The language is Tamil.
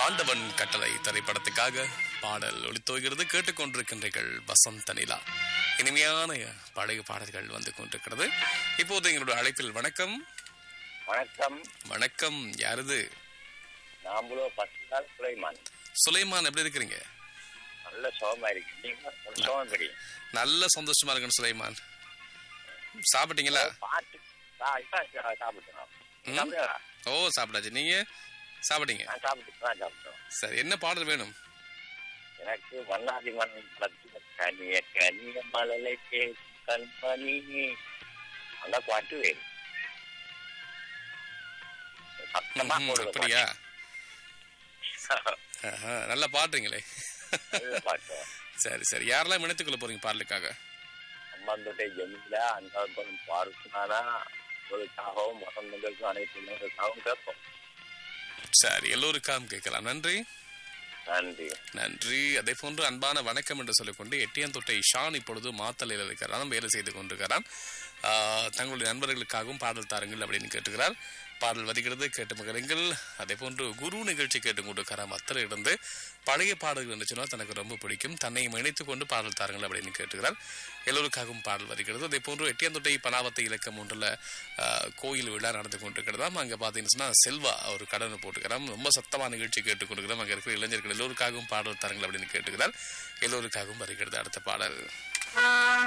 ஆண்டவன் கட்டளை திரைப்படத்துக்காக பாடல் ஒளித்தோகிறது கேட்டுக்கொண்டிருக்கின்றீர்கள் வசந்த நிலா இனிமையான பழைய பாடல்கள் வந்து கொண்டிருக்கிறது இப்போது எங்களுடைய அழைப்பில் வணக்கம் வணக்கம் வணக்கம் யாரது நாம்பளோ பத்து நாள் சுலைமான் சுலைமான் எப்படி இருக்கிறீங்க நல்ல சோகமா இருக்கு நீங்க ஒரு சோகம் தெரியும் நல்ல சந்தோஷமா இருக்கணும் சுலைமான் சாப்பிட்டீங்களா பாட்டு ஆ, இப்ப சாப்பிட்டோம் ம். சாப்பிடுங்களா? ஓ சாப்பிட்டாச்சு நீங்க சாப்பிட்டீங்க நான் சாப்பிட்டு தான் சாப்பிட்டோம் சரி என்ன பாடல் வேணும் எனக்கு மன்னாதி மன்னன் படத்துல கனிய கனிய மலலை கண்பனி அந்த பாட்டு வேணும் சத்தமா ம்ஹும், போடுங்க அப்படியா பாட்டு. ஆஹா, நல்லா பாடுறீங்களே நல்ல பாட்டு சரி சரி யாரெல்லாம் இணைத்துக்கொள்ள போறீங்க பாடலுக்காக அம்மாந்தோட்டை ஜமீலா அந்த பாருக்குனானா உங்களுக்காகவும் வசந்தங்களுக்கும் அனைத்து நேர்களுக்காகவும் கேட்போம் சரி எல்லோருக்காகவும் கேட்கலாம் நன்றி நன்றி நன்றி அதே போன்று அன்பான வணக்கம் என்று சொல்லிக்கொண்டு எட்டியந்தொட்டை ஷான் இப்பொழுது மாத்தலையில் இருக்கிறாராம் வேலை செய்து கொண்டிருக்கிறாராம் ஆஹ், தங்களுடைய நண்பர்களுக்காகவும் பாடல் தாருங்கள் அப்படின்னு கேட்டுக்கிறார் பாடல் வருகிறது கேட்டு மகிழுங்கள் அதே போன்று குரு நிகழ்ச்சி கேட்டு கொண்டிருக்கிறார் அத்தனை இருந்து பழைய பாடல்கள் என்று சொன்னால் தனக்கு ரொம்ப பிடிக்கும் தன்னையும் இணைத்துக் கொண்டு பாடல் தாருங்கள் அப்படின்னு கேட்டுக்கிறார் எல்லோருக்காகவும் பாடல் வருகிறது அதே போன்று எட்டியந்தொட்டை பனாவத்தை இலக்கம் ஒன்றில் கோயில் விழா நடந்து கொண்டிருக்கிறதாம் அங்கே பார்த்தீங்கன்னு சொன்னா செல்வா ஒரு கடனை போட்டுக்கிறார் ரொம்ப சத்தமான நிகழ்ச்சி கேட்டுக் கொண்டிருக்கிறோம் அங்கே இருக்கிற இளைஞர்கள் எல்லோருக்காகவும் பாடல் தாருங்கள் அப்படின்னு கேட்டுக்கிறார் எல்லோருக்காகவும் வருகிறது அடுத்த பாடல்